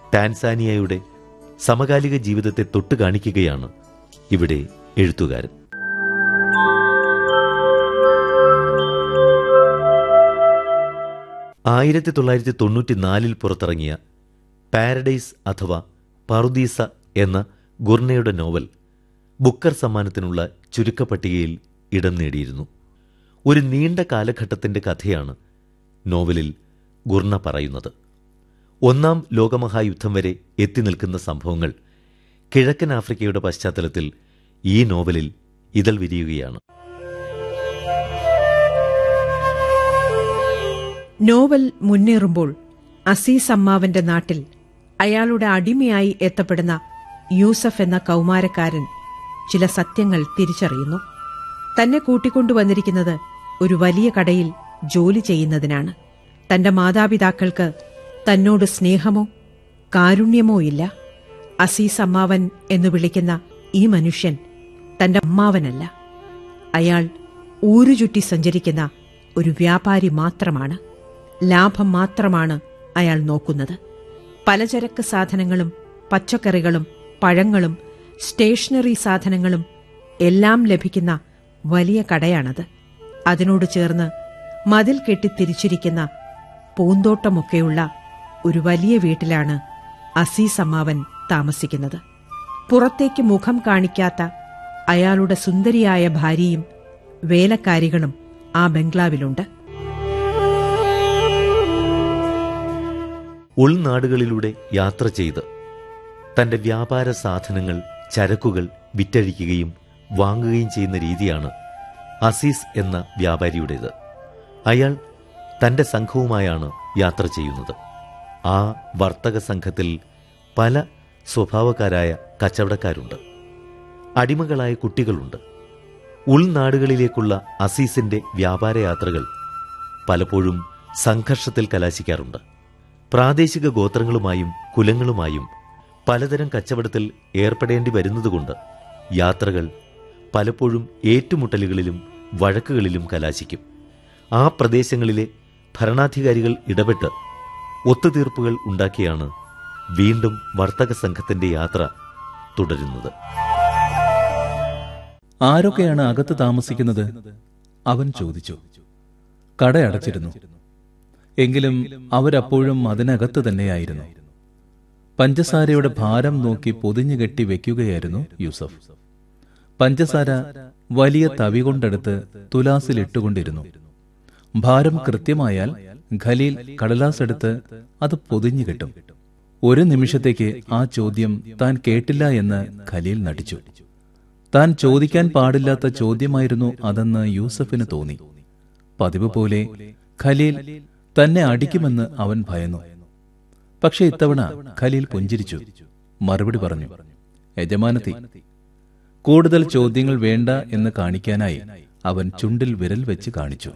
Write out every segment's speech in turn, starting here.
ടാൻസാനിയയുടെ സമകാലിക ജീവിതത്തെ തൊട്ടു കാണിക്കുകയാണ് ഇവിടെ എഴുത്തുകാരൻ ആയിരത്തി തൊള്ളായിരത്തി തൊണ്ണൂറ്റിനാലിൽ പുറത്തിറങ്ങിയ പാരഡൈസ് അഥവാ പറുദീസ എന്ന ഗുർണയുടെ നോവൽ ബുക്കർ സമ്മാനത്തിനുള്ള ചുരുക്കപ്പട്ടികയിൽ ഇടം നേടിയിരുന്നു ഒരു നീണ്ട കാലഘട്ടത്തിന്റെ കഥയാണ് നോവലിൽ ഗുർണ പറയുന്നത് ഒന്നാം ലോകമഹായുദ്ധം വരെ എത്തി നിൽക്കുന്ന സംഭവങ്ങൾ കിഴക്കൻ ആഫ്രിക്കയുടെ പശ്ചാത്തലത്തിൽ ഈ നോവലിൽ ഇതൾ വിരിയുകയാണ് നോവൽ മുന്നേറുമ്പോൾ അസീസ് അമ്മാവന്റെ നാട്ടിൽ അയാളുടെ അടിമയായി എത്തപ്പെടുന്ന യൂസഫ് എന്ന കൗമാരക്കാരൻ ചില സത്യങ്ങൾ തിരിച്ചറിയുന്നു തന്നെ കൂട്ടിക്കൊണ്ടുവന്നിരിക്കുന്നത് ഒരു വലിയ കടയിൽ ജോലി ചെയ്യുന്നതിനാണ് തന്റെ മാതാപിതാക്കൾക്ക് തന്നോട് സ്നേഹമോ കാരുണ്യമോ ഇല്ല അസീസ് അമ്മാവൻ എന്ന് വിളിക്കുന്ന ഈ മനുഷ്യൻ തന്റെ അമ്മാവനല്ല അയാൾ ഊരുചുറ്റി സഞ്ചരിക്കുന്ന ഒരു വ്യാപാരി മാത്രമാണ് ലാഭം മാത്രമാണ് അയാൾ നോക്കുന്നത് പലചരക്ക് സാധനങ്ങളും പച്ചക്കറികളും പഴങ്ങളും സ്റ്റേഷനറി സാധനങ്ങളും എല്ലാം ലഭിക്കുന്ന വലിയ കടയാണത് അതിനോട് ചേർന്ന് മതിൽ കെട്ടി തിരിച്ചിരിക്കുന്ന പൂന്തോട്ടമൊക്കെയുള്ള ഒരു വലിയ വീട്ടിലാണ് അസീസ് അമ്മാവൻ താമസിക്കുന്നത് പുറത്തേക്ക് മുഖം കാണിക്കാത്ത അയാളുടെ സുന്ദരിയായ ഭാര്യയും വേലക്കാരികളും ആ ബംഗ്ലാവിലുണ്ട് ഉൾനാടുകളിലൂടെ യാത്ര ചെയ്ത് തന്റെ വ്യാപാര സാധനങ്ങൾ ചരക്കുകൾ വിറ്റഴിക്കുകയും വാങ്ങുകയും ചെയ്യുന്ന രീതിയാണ് അസീസ് എന്ന വ്യാപാരിയുടേത് അയാൾ തന്റെ സംഘവുമായാണ് യാത്ര ചെയ്യുന്നത് ആ വർത്തക സംഘത്തിൽ പല സ്വഭാവക്കാരായ കച്ചവടക്കാരുണ്ട് അടിമകളായ കുട്ടികളുണ്ട് ഉൾനാടുകളിലേക്കുള്ള അസീസിന്റെ വ്യാപാരയാത്രകൾ പലപ്പോഴും സംഘർഷത്തിൽ കലാശിക്കാറുണ്ട് പ്രാദേശിക ഗോത്രങ്ങളുമായും കുലങ്ങളുമായും പലതരം കച്ചവടത്തിൽ ഏർപ്പെടേണ്ടി വരുന്നതുകൊണ്ട് യാത്രകൾ പലപ്പോഴും ഏറ്റുമുട്ടലുകളിലും വഴക്കുകളിലും കലാശിക്കും ആ പ്രദേശങ്ങളിലെ ഭരണാധികാരികൾ ഇടപെട്ട് ഒത്തുതീർപ്പുകൾ ഉണ്ടാക്കിയാണ് വീണ്ടും വർത്തക സംഘത്തിന്റെ യാത്ര തുടരുന്നത് ആരൊക്കെയാണ് അകത്ത് താമസിക്കുന്നത് അവൻ ചോദിച്ചു കട അടച്ചിരുന്നു എങ്കിലും അവരപ്പോഴും അതിനകത്ത് തന്നെയായിരുന്നു പഞ്ചസാരയുടെ ഭാരം നോക്കി പൊതിഞ്ഞു കെട്ടി വെക്കുകയായിരുന്നു യൂസഫ് പഞ്ചസാര വലിയ തവി കൊണ്ടെടുത്ത് തുലാസിൽ ഇട്ടുകൊണ്ടിരുന്നു ഭാരം കൃത്യമായാൽ ഖലീൽ കടലാസ് എടുത്ത് അത് പൊതിഞ്ഞു കെട്ടും ഒരു നിമിഷത്തേക്ക് ആ ചോദ്യം താൻ കേട്ടില്ല എന്ന് ഖലീൽ നടിച്ചു താൻ ചോദിക്കാൻ പാടില്ലാത്ത ചോദ്യമായിരുന്നു അതെന്ന് യൂസഫിന് തോന്നി പതിവ് പോലെ ഖലീൽ തന്നെ അടിക്കുമെന്ന് അവൻ ഭയന്നു പക്ഷെ ഇത്തവണ ഖലീൽ പുഞ്ചിരിച്ചു മറുപടി പറഞ്ഞു യജമാനത്തി കൂടുതൽ ചോദ്യങ്ങൾ വേണ്ട എന്ന് കാണിക്കാനായി അവൻ ചുണ്ടിൽ വിരൽ വെച്ച് കാണിച്ചു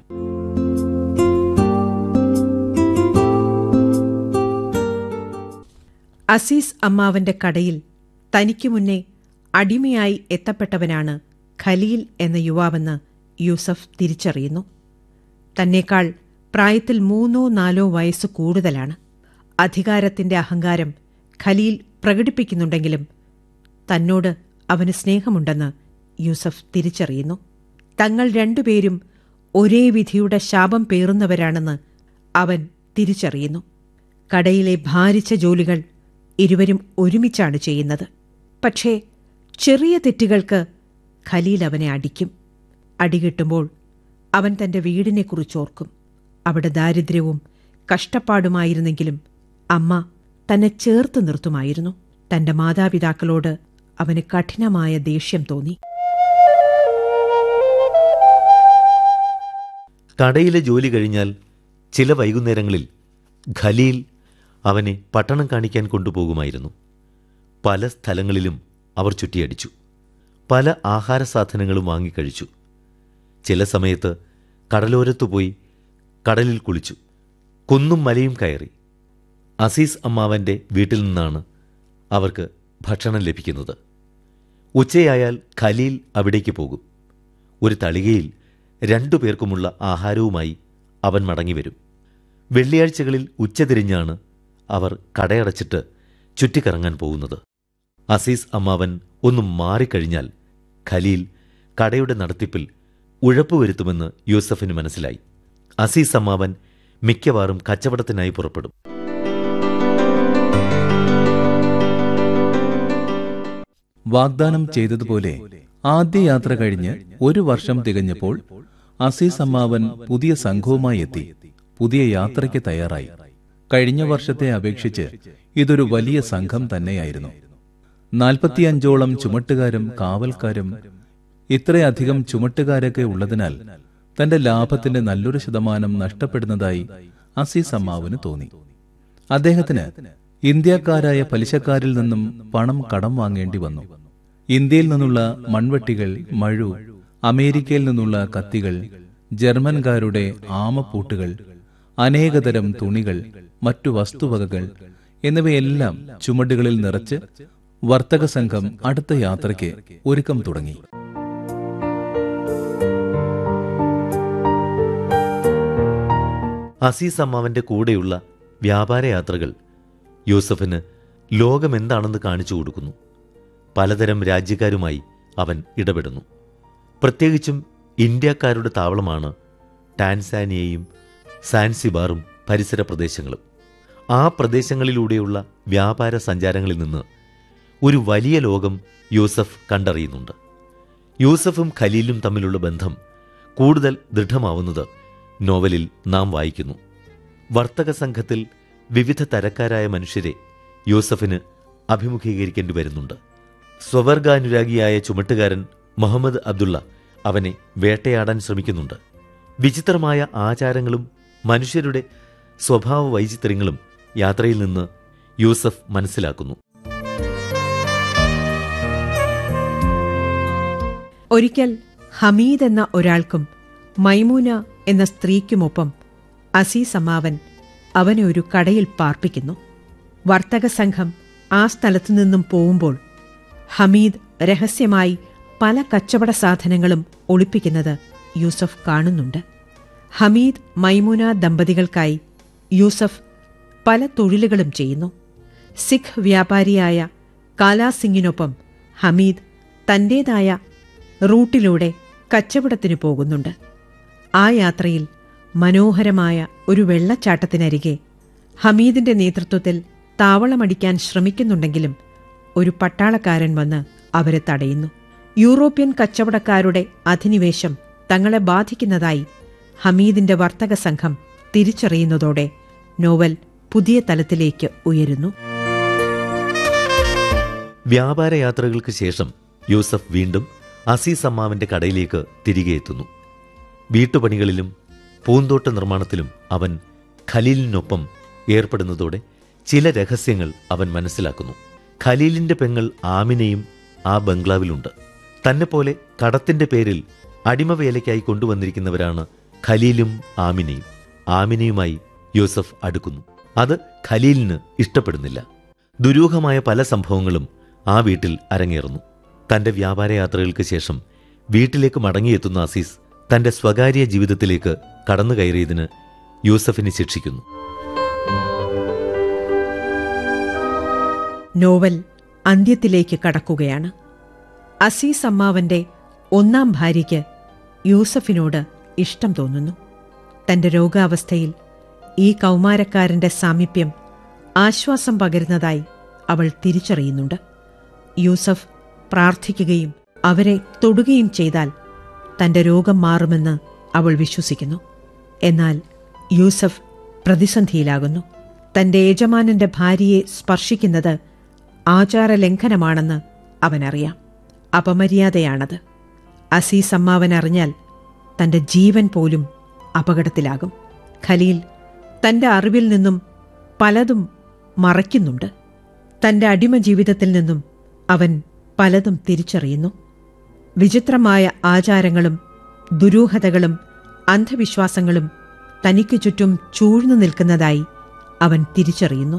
അസീസ് അമ്മാവന്റെ കടയിൽ തനിക്കു മുന്നേ അടിമയായി എത്തപ്പെട്ടവനാണ് ഖലീൽ എന്ന യുവാവെന്ന് യൂസഫ് തിരിച്ചറിയുന്നു തന്നേക്കാൾ പ്രായത്തിൽ മൂന്നോ നാലോ വയസ്സ് കൂടുതലാണ് അധികാരത്തിന്റെ അഹങ്കാരം ഖലീൽ പ്രകടിപ്പിക്കുന്നുണ്ടെങ്കിലും തന്നോട് അവന് സ്നേഹമുണ്ടെന്ന് യൂസഫ് തിരിച്ചറിയുന്നു തങ്ങൾ രണ്ടുപേരും ഒരേ വിധിയുടെ ശാപം പേറുന്നവരാണെന്ന് അവൻ തിരിച്ചറിയുന്നു കടയിലെ ഭാരിച്ച ജോലികൾ ഇരുവരും ഒരുമിച്ചാണ് ചെയ്യുന്നത് പക്ഷേ ചെറിയ തെറ്റുകൾക്ക് ഖലീൽ അവനെ അടിക്കും അടികിട്ടുമ്പോൾ അവൻ തന്റെ വീടിനെക്കുറിച്ചോർക്കും അവിടെ ദാരിദ്ര്യവും കഷ്ടപ്പാടുമായിരുന്നെങ്കിലും അമ്മ തന്നെ ചേർത്ത് നിർത്തുമായിരുന്നു തന്റെ മാതാപിതാക്കളോട് അവന് കഠിനമായ ദേഷ്യം തോന്നി കടയിലെ ജോലി കഴിഞ്ഞാൽ ചില വൈകുന്നേരങ്ങളിൽ ഖലീൽ അവനെ പട്ടണം കാണിക്കാൻ കൊണ്ടുപോകുമായിരുന്നു പല സ്ഥലങ്ങളിലും അവർ ചുറ്റിയടിച്ചു പല ആഹാര സാധനങ്ങളും വാങ്ങിക്കഴിച്ചു ചില സമയത്ത് കടലോരത്തു പോയി കടലിൽ കുളിച്ചു കുന്നും മലയും കയറി അസീസ് അമ്മാവന്റെ വീട്ടിൽ നിന്നാണ് അവർക്ക് ഭക്ഷണം ലഭിക്കുന്നത് ഉച്ചയായാൽ ഖലീൽ അവിടേക്ക് പോകും ഒരു തളികയിൽ രണ്ടു പേർക്കുമുള്ള ആഹാരവുമായി അവൻ മടങ്ങിവരും വെള്ളിയാഴ്ചകളിൽ ഉച്ചതിരിഞ്ഞാണ് അവർ കടയടച്ചിട്ട് ചുറ്റിക്കറങ്ങാൻ പോകുന്നത് അസീസ് അമ്മാവൻ ഒന്നും മാറിക്കഴിഞ്ഞാൽ ഖലീൽ കടയുടെ നടത്തിപ്പിൽ ഉഴപ്പുവരുത്തുമെന്ന് യൂസഫിന് മനസ്സിലായി അസീസ് അമ്മാവൻ മിക്കവാറും കച്ചവടത്തിനായി പുറപ്പെടും വാഗ്ദാനം ചെയ്തതുപോലെ ആദ്യ യാത്ര കഴിഞ്ഞ് ഒരു വർഷം തികഞ്ഞപ്പോൾ അസീസ് അമ്മാവൻ പുതിയ സംഘവുമായി എത്തി പുതിയ യാത്രയ്ക്ക് തയ്യാറായി കഴിഞ്ഞ വർഷത്തെ അപേക്ഷിച്ച് ഇതൊരു വലിയ സംഘം തന്നെയായിരുന്നു നാൽപ്പത്തിയഞ്ചോളം ചുമട്ടുകാരും കാവൽക്കാരും ഇത്രയധികം ചുമട്ടുകാരൊക്കെ ഉള്ളതിനാൽ തന്റെ ലാഭത്തിന്റെ നല്ലൊരു ശതമാനം നഷ്ടപ്പെടുന്നതായി അസീസ് അമ്മാവന് തോന്നി അദ്ദേഹത്തിന് ഇന്ത്യക്കാരായ പലിശക്കാരിൽ നിന്നും പണം കടം വാങ്ങേണ്ടി വന്നു ഇന്ത്യയിൽ നിന്നുള്ള മൺവെട്ടികൾ മഴു അമേരിക്കയിൽ നിന്നുള്ള കത്തികൾ ജർമ്മൻകാരുടെ ആമപ്പൂട്ടുകൾ അനേകതരം തുണികൾ മറ്റു വസ്തുവകകൾ എന്നിവയെല്ലാം ചുമടുകളിൽ നിറച്ച് വർത്തക സംഘം അടുത്ത യാത്രയ്ക്ക് ഒരുക്കം തുടങ്ങി അസീസ് അമ്മാവന്റെ കൂടെയുള്ള വ്യാപാരയാത്രകൾ യൂസഫിന് ലോകമെന്താണെന്ന് കാണിച്ചു കൊടുക്കുന്നു പലതരം രാജ്യക്കാരുമായി അവൻ ഇടപെടുന്നു പ്രത്യേകിച്ചും ഇന്ത്യക്കാരുടെ താവളമാണ് ടാൻസാനിയയും സാൻസിബാറും പരിസര പ്രദേശങ്ങളും ആ പ്രദേശങ്ങളിലൂടെയുള്ള വ്യാപാര സഞ്ചാരങ്ങളിൽ നിന്ന് ഒരു വലിയ ലോകം യൂസഫ് കണ്ടറിയുന്നുണ്ട് യൂസഫും ഖലീലും തമ്മിലുള്ള ബന്ധം കൂടുതൽ ദൃഢമാവുന്നത് നോവലിൽ നാം വായിക്കുന്നു വർത്തക സംഘത്തിൽ വിവിധ തരക്കാരായ മനുഷ്യരെ യൂസഫിന് അഭിമുഖീകരിക്കേണ്ടി വരുന്നുണ്ട് സ്വവർഗാനുരാഗിയായ ചുമട്ടുകാരൻ മുഹമ്മദ് അബ്ദുള്ള അവനെ വേട്ടയാടാൻ ശ്രമിക്കുന്നുണ്ട് വിചിത്രമായ ആചാരങ്ങളും മനുഷ്യരുടെ സ്വഭാവ വൈചിത്ര്യങ്ങളും യാത്രയിൽ നിന്ന് യൂസഫ് മനസ്സിലാക്കുന്നു ഒരിക്കൽ ഹമീദ് എന്ന ഒരാൾക്കും മൈമൂന എന്ന സ്ത്രീക്കുമൊപ്പം അസീസ് അമ്മാവൻ അവനെ ഒരു കടയിൽ പാർപ്പിക്കുന്നു വർത്തക സംഘം ആ സ്ഥലത്തു നിന്നും പോവുമ്പോൾ ഹമീദ് രഹസ്യമായി പല കച്ചവട സാധനങ്ങളും ഒളിപ്പിക്കുന്നത് യൂസഫ് കാണുന്നുണ്ട് ഹമീദ് മൈമൂന ദമ്പതികൾക്കായി യൂസഫ് പല തൊഴിലുകളും ചെയ്യുന്നു സിഖ് വ്യാപാരിയായ കാലാസിംഗിനൊപ്പം ഹമീദ് തന്റേതായ റൂട്ടിലൂടെ കച്ചവടത്തിനു പോകുന്നുണ്ട് ആ യാത്രയിൽ മനോഹരമായ ഒരു വെള്ളച്ചാട്ടത്തിനരികെ ഹമീദിന്റെ നേതൃത്വത്തിൽ താവളമടിക്കാൻ ശ്രമിക്കുന്നുണ്ടെങ്കിലും ഒരു പട്ടാളക്കാരൻ വന്ന് അവരെ തടയുന്നു യൂറോപ്യൻ കച്ചവടക്കാരുടെ അധിനിവേശം തങ്ങളെ ബാധിക്കുന്നതായി ഹമീദിന്റെ വർത്തക സംഘം തിരിച്ചറിയുന്നതോടെ നോവൽ പുതിയ തലത്തിലേക്ക് ഉയരുന്നു വ്യാപാരയാത്രകൾക്ക് ശേഷം യൂസഫ് വീണ്ടും അസീസ് അമ്മാവിന്റെ കടയിലേക്ക് തിരികെ എത്തുന്നു വീട്ടുപണികളിലും പൂന്തോട്ട നിർമ്മാണത്തിലും അവൻ ഖലീലിനൊപ്പം ഏർപ്പെടുന്നതോടെ ചില രഹസ്യങ്ങൾ അവൻ മനസ്സിലാക്കുന്നു ഖലീലിന്റെ പെങ്ങൾ ആമിനയും ആ ബംഗ്ലാവിലുണ്ട് തന്നെപ്പോലെ കടത്തിന്റെ പേരിൽ അടിമവേലയ്ക്കായി കൊണ്ടുവന്നിരിക്കുന്നവരാണ് ഖലീലും ആമിനയും ആമിനയുമായി യൂസഫ് അടുക്കുന്നു അത് ഖലീലിന് ഇഷ്ടപ്പെടുന്നില്ല ദുരൂഹമായ പല സംഭവങ്ങളും ആ വീട്ടിൽ അരങ്ങേറുന്നു തന്റെ വ്യാപാരയാത്രകൾക്ക് ശേഷം വീട്ടിലേക്ക് മടങ്ങിയെത്തുന്ന അസീസ് തന്റെ സ്വകാര്യ ജീവിതത്തിലേക്ക് കടന്നു കയറിയതിന് യൂസഫിനെ ശിക്ഷിക്കുന്നു നോവൽ അന്ത്യത്തിലേക്ക് കടക്കുകയാണ് അസീസ് അമ്മാവന്റെ ഒന്നാം ഭാര്യയ്ക്ക് യൂസഫിനോട് ഇഷ്ടം തോന്നുന്നു തന്റെ രോഗാവസ്ഥയിൽ ഈ കൗമാരക്കാരന്റെ സാമീപ്യം ആശ്വാസം പകരുന്നതായി അവൾ തിരിച്ചറിയുന്നുണ്ട് യൂസഫ് പ്രാർത്ഥിക്കുകയും അവരെ തൊടുകയും ചെയ്താൽ തന്റെ രോഗം മാറുമെന്ന് അവൾ വിശ്വസിക്കുന്നു എന്നാൽ യൂസഫ് പ്രതിസന്ധിയിലാകുന്നു തന്റെ യജമാനന്റെ ഭാര്യയെ സ്പർശിക്കുന്നത് ആചാരലംഘനമാണെന്ന് അവനറിയാം അപമര്യാദയാണത് അസീസ് അമ്മാവൻ അറിഞ്ഞാൽ തന്റെ ജീവൻ പോലും അപകടത്തിലാകും ഖലീൽ തന്റെ അറിവിൽ നിന്നും പലതും മറയ്ക്കുന്നുണ്ട് തന്റെ അടിമ ജീവിതത്തിൽ നിന്നും അവൻ പലതും തിരിച്ചറിയുന്നു വിചിത്രമായ ആചാരങ്ങളും ദുരൂഹതകളും അന്ധവിശ്വാസങ്ങളും തനിക്കു ചുറ്റും ചൂഴ്ന്നു നിൽക്കുന്നതായി അവൻ തിരിച്ചറിയുന്നു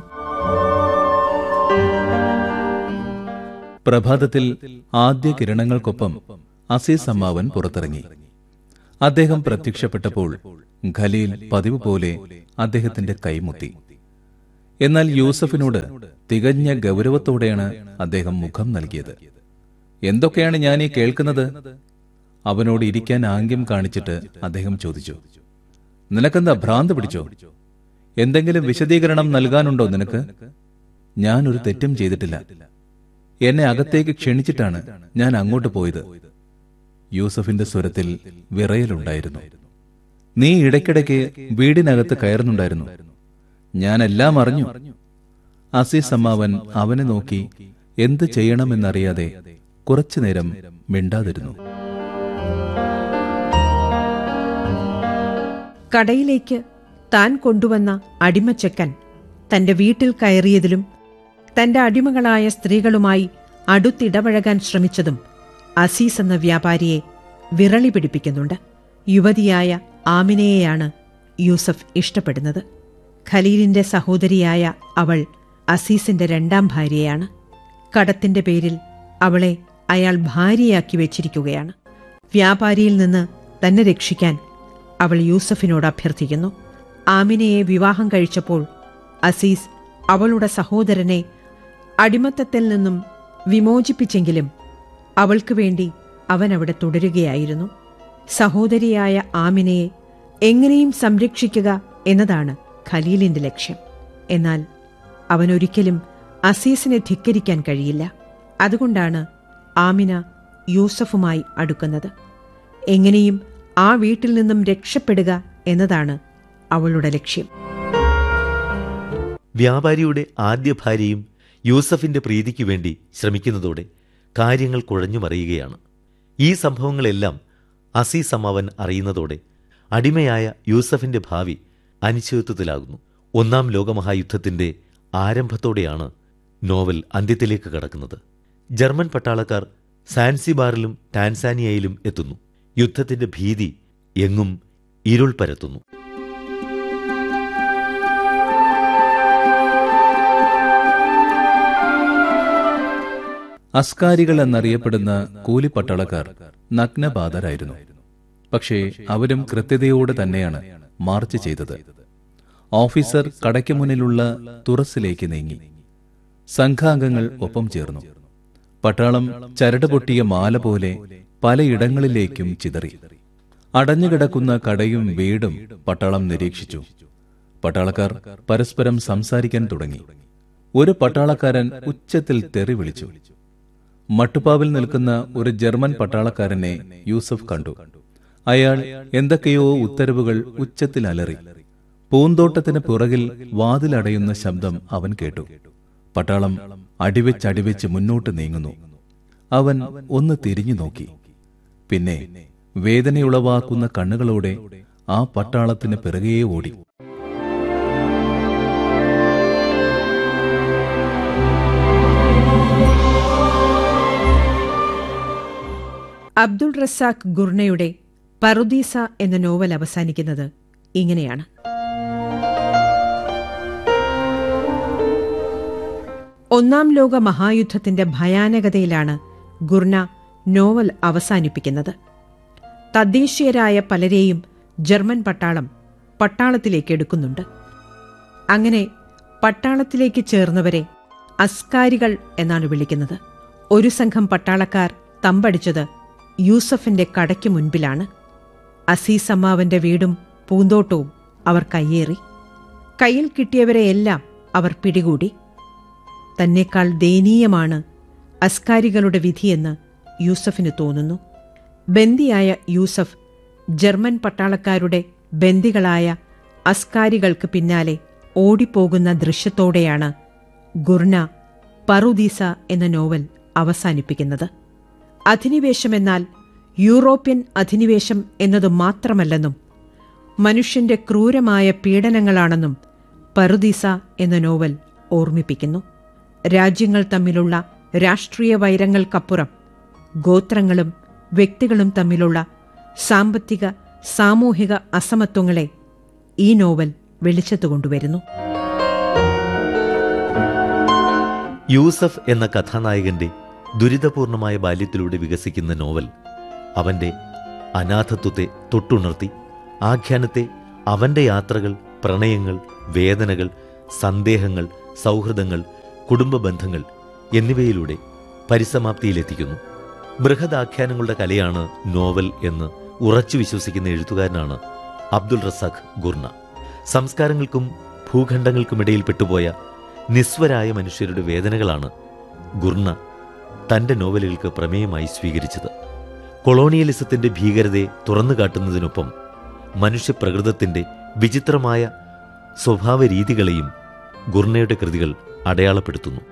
പ്രഭാതത്തിൽ ആദ്യ കിരണങ്ങൾക്കൊപ്പം അസീസ് അമ്മാവൻ പുറത്തിറങ്ങി അദ്ദേഹം പ്രത്യക്ഷപ്പെട്ടപ്പോൾ ഖലീൽ പതിവ് പോലെ അദ്ദേഹത്തിന്റെ കൈമുത്തി എന്നാൽ യൂസഫിനോട് തികഞ്ഞ ഗൗരവത്തോടെയാണ് അദ്ദേഹം മുഖം നൽകിയത് എന്തൊക്കെയാണ് ഞാൻ ഈ കേൾക്കുന്നത് അവനോട് ഇരിക്കാൻ ആംഗ്യം കാണിച്ചിട്ട് അദ്ദേഹം ചോദിച്ചു നിനക്കെന്താ ഭ്രാന്ത് പിടിച്ചോ എന്തെങ്കിലും വിശദീകരണം നൽകാനുണ്ടോ നിനക്ക് ഞാൻ ഒരു തെറ്റും ചെയ്തിട്ടില്ല എന്നെ അകത്തേക്ക് ക്ഷണിച്ചിട്ടാണ് ഞാൻ അങ്ങോട്ട് പോയത് യൂസഫിന്റെ സ്വരത്തിൽ വിറയലുണ്ടായിരുന്നു നീ ഇടയ്ക്കിടയ്ക്ക് വീടിനകത്ത് കയറുന്നുണ്ടായിരുന്നു ഞാനെല്ലാം അറിഞ്ഞു അസീസ് അമ്മാവൻ അവനെ നോക്കി എന്ത് ചെയ്യണമെന്നറിയാതെ കുറച്ചുനേരം മിണ്ടാതിരുന്നു കടയിലേക്ക് താൻ കൊണ്ടുവന്ന അടിമച്ചക്കൻ തന്റെ വീട്ടിൽ കയറിയതിലും തന്റെ അടിമകളായ സ്ത്രീകളുമായി അടുത്തിടപഴകാൻ ശ്രമിച്ചതും അസീസ് എന്ന വ്യാപാരിയെ വിറളി പിടിപ്പിക്കുന്നുണ്ട് യുവതിയായ ആമിനയെയാണ് യൂസഫ് ഇഷ്ടപ്പെടുന്നത് ഖലീലിന്റെ സഹോദരിയായ അവൾ അസീസിന്റെ രണ്ടാം ഭാര്യയാണ് കടത്തിന്റെ പേരിൽ അവളെ അയാൾ ഭാര്യയാക്കി വെച്ചിരിക്കുകയാണ് വ്യാപാരിയിൽ നിന്ന് തന്നെ രക്ഷിക്കാൻ അവൾ യൂസഫിനോട് അഭ്യർത്ഥിക്കുന്നു ആമിനയെ വിവാഹം കഴിച്ചപ്പോൾ അസീസ് അവളുടെ സഹോദരനെ അടിമത്തത്തിൽ നിന്നും വിമോചിപ്പിച്ചെങ്കിലും അവൾക്ക് വേണ്ടി അവൻ അവിടെ തുടരുകയായിരുന്നു സഹോദരിയായ ആമിനയെ എങ്ങനെയും സംരക്ഷിക്കുക എന്നതാണ് ഖലീലിന്റെ ലക്ഷ്യം എന്നാൽ അവനൊരിക്കലും അസീസിനെ ധിക്കരിക്കാൻ കഴിയില്ല അതുകൊണ്ടാണ് ആമിന യൂസഫുമായി അടുക്കുന്നത് എങ്ങനെയും ആ വീട്ടിൽ നിന്നും രക്ഷപ്പെടുക എന്നതാണ് അവളുടെ ലക്ഷ്യം വ്യാപാരിയുടെ ആദ്യ ഭാര്യയും യൂസഫിന്റെ പ്രീതിക്ക് വേണ്ടി ശ്രമിക്കുന്നതോടെ കാര്യങ്ങൾ കുഴഞ്ഞു മറിയുകയാണ് ഈ സംഭവങ്ങളെല്ലാം അസീസ് അമ്മാവൻ അറിയുന്നതോടെ അടിമയായ യൂസഫിന്റെ ഭാവി അനിശ്ചിതത്വത്തിലാകുന്നു ഒന്നാം ലോകമഹായുദ്ധത്തിന്റെ ആരംഭത്തോടെയാണ് നോവൽ അന്ത്യത്തിലേക്ക് കടക്കുന്നത് ജർമ്മൻ പട്ടാളക്കാർ സാൻസിബാറിലും ടാൻസാനിയയിലും എത്തുന്നു യുദ്ധത്തിന്റെ ഭീതി എങ്ങും ഇരുൾ പരത്തുന്നു അസ്കാരികൾ എന്നറിയപ്പെടുന്ന കൂലിപ്പട്ടാളക്കാർ നഗ്നപാതരായിരുന്നു പക്ഷേ അവരും കൃത്യതയോടെ തന്നെയാണ് മാർച്ച് ചെയ്തത് ഓഫീസർ കടയ്ക്ക് മുന്നിലുള്ള തുറസിലേക്ക് നീങ്ങി സംഘാംഗങ്ങൾ ഒപ്പം ചേർന്നു പട്ടാളം ചരട് പൊട്ടിയ മാല പോലെ പലയിടങ്ങളിലേക്കും ചിതറി അടഞ്ഞുകിടക്കുന്ന കടയും വീടും പട്ടാളം നിരീക്ഷിച്ചു പട്ടാളക്കാർ പരസ്പരം സംസാരിക്കാൻ തുടങ്ങി ഒരു പട്ടാളക്കാരൻ ഉച്ചത്തിൽ തെറി വിളിച്ചു മട്ടുപ്പാവിൽ നിൽക്കുന്ന ഒരു ജർമ്മൻ പട്ടാളക്കാരനെ യൂസഫ് കണ്ടു അയാൾ എന്തൊക്കെയോ ഉത്തരവുകൾ ഉച്ചത്തിൽ അലറി പൂന്തോട്ടത്തിന് പുറകിൽ വാതിലടയുന്ന ശബ്ദം അവൻ കേട്ടു പട്ടാളം അടിവെച്ചടിവെച്ച് മുന്നോട്ട് നീങ്ങുന്നു അവൻ ഒന്ന് തിരിഞ്ഞു നോക്കി പിന്നെ വേദനയുളവാക്കുന്ന കണ്ണുകളോടെ ആ പട്ടാളത്തിന് പിറകെ ഓടി അബ്ദുൾ റസാഖ് ഗുർണയുടെ പറുദീസ എന്ന നോവൽ അവസാനിക്കുന്നത് ഇങ്ങനെയാണ് ഒന്നാം ലോക മഹായുദ്ധത്തിന്റെ ഭയാനകതയിലാണ് ഗുർണ നോവൽ അവസാനിപ്പിക്കുന്നത് തദ്ദേശീയരായ പലരെയും ജർമ്മൻ പട്ടാളം പട്ടാളത്തിലേക്ക് എടുക്കുന്നുണ്ട് അങ്ങനെ പട്ടാളത്തിലേക്ക് ചേർന്നവരെ അസ്കാരികൾ എന്നാണ് വിളിക്കുന്നത് ഒരു സംഘം പട്ടാളക്കാർ തമ്പടിച്ചത് യൂസഫിന്റെ കടയ്ക്ക് മുൻപിലാണ് അസീസ് അമ്മാവന്റെ വീടും പൂന്തോട്ടവും അവർ കയ്യേറി കയ്യിൽ കിട്ടിയവരെയെല്ലാം അവർ പിടികൂടി തന്നെക്കാൾ ദയനീയമാണ് അസ്കാരികളുടെ വിധിയെന്ന് യൂസഫിന് തോന്നുന്നു ബന്ദിയായ യൂസഫ് ജർമ്മൻ പട്ടാളക്കാരുടെ ബന്ദികളായ അസ്കാരികൾക്ക് പിന്നാലെ ഓടിപ്പോകുന്ന ദൃശ്യത്തോടെയാണ് ഗുർണ പറുദീസ എന്ന നോവൽ അവസാനിപ്പിക്കുന്നത് അധിനിവേശമെന്നാൽ യൂറോപ്യൻ അധിനിവേശം എന്നതു മാത്രമല്ലെന്നും മനുഷ്യന്റെ ക്രൂരമായ പീഡനങ്ങളാണെന്നും പറുദീസ എന്ന നോവൽ ഓർമ്മിപ്പിക്കുന്നു രാജ്യങ്ങൾ തമ്മിലുള്ള രാഷ്ട്രീയ വൈരങ്ങൾക്കപ്പുറം ഗോത്രങ്ങളും വ്യക്തികളും തമ്മിലുള്ള സാമ്പത്തിക സാമൂഹിക അസമത്വങ്ങളെ ഈ നോവൽ വെളിച്ചത്തു കൊണ്ടുവരുന്നു യൂസഫ് എന്ന കഥാനായകന്റെ ദുരിതപൂർണമായ ബാല്യത്തിലൂടെ വികസിക്കുന്ന നോവൽ അവന്റെ അനാഥത്വത്തെ തൊട്ടുണർത്തി ആഖ്യാനത്തെ അവന്റെ യാത്രകൾ പ്രണയങ്ങൾ വേദനകൾ സന്ദേഹങ്ങൾ സൗഹൃദങ്ങൾ കുടുംബ ബന്ധങ്ങൾ എന്നിവയിലൂടെ പരിസമാപ്തിയിലെത്തിക്കുന്നു ബൃഹദാഖ്യാനങ്ങളുടെ കലയാണ് നോവൽ എന്ന് ഉറച്ചു വിശ്വസിക്കുന്ന എഴുത്തുകാരനാണ് അബ്ദുൾ റസാഖ് ഗുർണ സംസ്കാരങ്ങൾക്കും ഭൂഖണ്ഡങ്ങൾക്കുമിടയിൽ പെട്ടുപോയ നിസ്വരായ മനുഷ്യരുടെ വേദനകളാണ് ഗുർണ തന്റെ നോവലുകൾക്ക് പ്രമേയമായി സ്വീകരിച്ചത് കൊളോണിയലിസത്തിന്റെ ഭീകരതയെ തുറന്നു കാട്ടുന്നതിനൊപ്പം മനുഷ്യപ്രകൃതത്തിന്റെ വിചിത്രമായ സ്വഭാവ രീതികളെയും ഗുർണയുടെ കൃതികൾ അടയാളപ്പെടുത്തുന്നു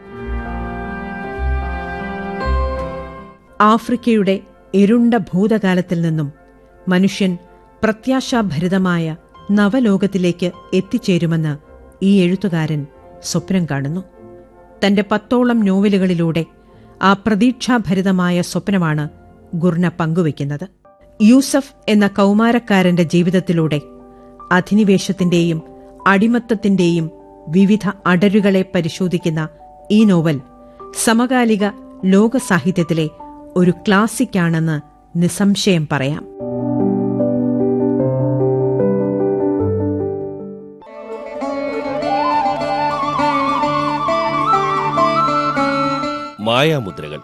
ആഫ്രിക്കയുടെ ഇരുണ്ട ഭൂതകാലത്തിൽ നിന്നും മനുഷ്യൻ പ്രത്യാശാഭരിതമായ നവലോകത്തിലേക്ക് എത്തിച്ചേരുമെന്ന് ഈ എഴുത്തുകാരൻ സ്വപ്നം കാണുന്നു തന്റെ പത്തോളം നോവലുകളിലൂടെ ആ പ്രതീക്ഷാഭരിതമായ സ്വപ്നമാണ് ഗുർണ പങ്കുവയ്ക്കുന്നത് യൂസഫ് എന്ന കൗമാരക്കാരന്റെ ജീവിതത്തിലൂടെ അധിനിവേശത്തിന്റെയും അടിമത്തത്തിന്റെയും വിവിധ അടരുകളെ പരിശോധിക്കുന്ന ഈ നോവൽ സമകാലിക ലോക സാഹിത്യത്തിലെ ഒരു ക്ലാസിക്കാണെന്ന് നിസ്സംശയം പറയാം മായാമുദ്രകൾ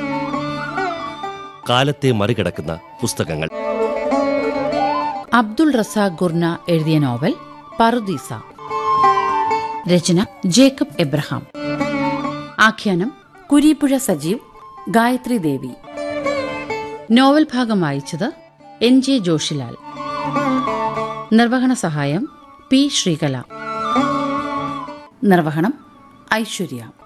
കാലത്തെ മറികടക്കുന്ന പുസ്തകങ്ങൾ അബ്ദുൾ റസാഖ് ഗുർന എഴുതിയ നോവൽ പറുദീസ രചന ജേക്കബ് എബ്രഹാം ആഖ്യാനം കുരീപ്പുഴ സജീവ് ഗായത്രി ദേവി നോവൽ ഭാഗം വായിച്ചത് എൻ ജെ ജോഷിലാൽ നിർവഹണ സഹായം പി ശ്രീകല നിർവഹണം ഐശ്വര്യ